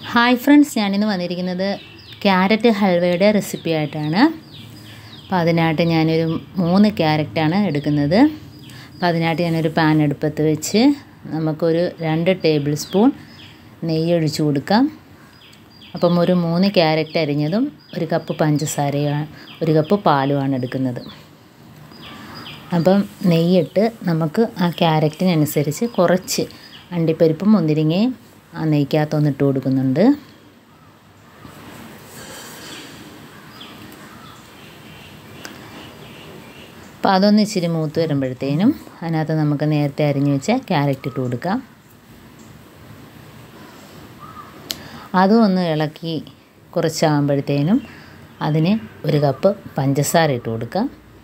hi friends ഞാനിന്ന് വന്നിരിക്കുന്നത് carrot ഹൽവയുടെ recipe ആയിട്ടാണ് അപ്പോൾ അതിനായിട്ട് ഞാനൊരു മൂന്ന് ക്യാരറ്റാണ് എടുക്കുന്നത് അപ്പോൾ അതിനായിട്ട് ഞാനൊരു പാൻ അടുപ്പത്ത് വെച്ച് നമുക്കൊരു രണ്ട് ടേബിൾ സ്പൂൺ നെയ്യ് ഒഴിച്ചു കൊടുക്കാം അപ്പം ഒരു മൂന്ന് ക്യാരറ്റ് അരിഞ്ഞതും ഒരു കപ്പ് പഞ്ചസാരയാണ് ഒരു കപ്പ് പാലുമാണ് എടുക്കുന്നത് അപ്പം നെയ്യിട്ട് നമുക്ക് ആ ക്യാരറ്റിനനുസരിച്ച് കുറച്ച് അണ്ടിപ്പരിപ്പും മുന്തിരിങ്ങയും ആ നെയ്ക്കകത്തൊന്ന് ഇട്ട് കൊടുക്കുന്നുണ്ട് അപ്പോൾ അതൊന്ന് ഇച്ചിരി മൂത്ത് വരുമ്പോഴത്തേനും അതിനകത്ത് നമുക്ക് നേരത്തെ അരിഞ്ഞു വെച്ച ക്യാരറ്റ് ഇട്ട് കൊടുക്കാം അതും ഒന്ന് ഇളക്കി കുറച്ചാകുമ്പോഴത്തേനും അതിന് ഒരു കപ്പ് പഞ്ചസാര ഇട്ട് കൊടുക്കാം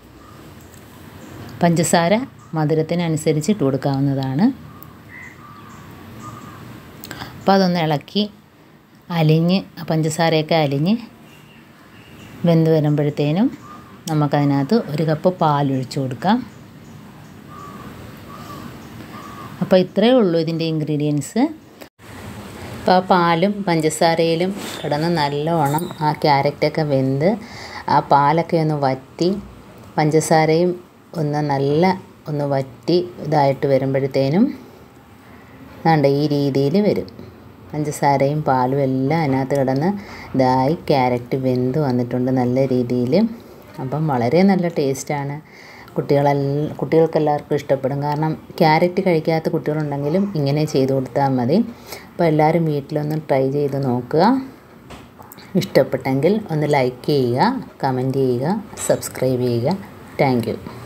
പഞ്ചസാര മധുരത്തിനനുസരിച്ച് ഇട്ട് കൊടുക്കാവുന്നതാണ് അപ്പോൾ അതൊന്ന് ഇളക്കി അലിഞ്ഞ് പഞ്ചസാരയൊക്കെ അലിഞ്ഞ് വെന്ത് വരുമ്പോഴത്തേനും നമുക്കതിനകത്ത് ഒരു കപ്പ് പാലൊഴിച്ച് കൊടുക്കാം അപ്പോൾ ഇത്രയേ ഉള്ളൂ ഇതിൻ്റെ ഇൻഗ്രീഡിയൻസ് അപ്പോൾ ആ പാലും പഞ്ചസാരയിലും കിടന്ന് നല്ലവണ്ണം ആ ക്യാരറ്റൊക്കെ വെന്ത് ആ പാലൊക്കെ ഒന്ന് വറ്റി പഞ്ചസാരയും ഒന്ന് നല്ല ഒന്ന് വറ്റി ഇതായിട്ട് വരുമ്പോഴത്തേനും വേണ്ട ഈ രീതിയിൽ വരും പഞ്ചസാരയും പാലും എല്ലാം അതിനകത്ത് കിടന്ന് ഇതായി ക്യാരറ്റ് വെന്ത് വന്നിട്ടുണ്ട് നല്ല രീതിയിൽ അപ്പം വളരെ നല്ല ടേസ്റ്റാണ് കുട്ടികളെല്ലാം കുട്ടികൾക്കെല്ലാവർക്കും ഇഷ്ടപ്പെടും കാരണം ക്യാരറ്റ് കഴിക്കാത്ത കുട്ടികളുണ്ടെങ്കിലും ഇങ്ങനെ ചെയ്ത് കൊടുത്താൽ മതി അപ്പോൾ എല്ലാവരും വീട്ടിലൊന്ന് ട്രൈ ചെയ്ത് നോക്കുക ഇഷ്ടപ്പെട്ടെങ്കിൽ ഒന്ന് ലൈക്ക് ചെയ്യുക കമൻറ്റ് ചെയ്യുക സബ്സ്ക്രൈബ് ചെയ്യുക താങ്ക്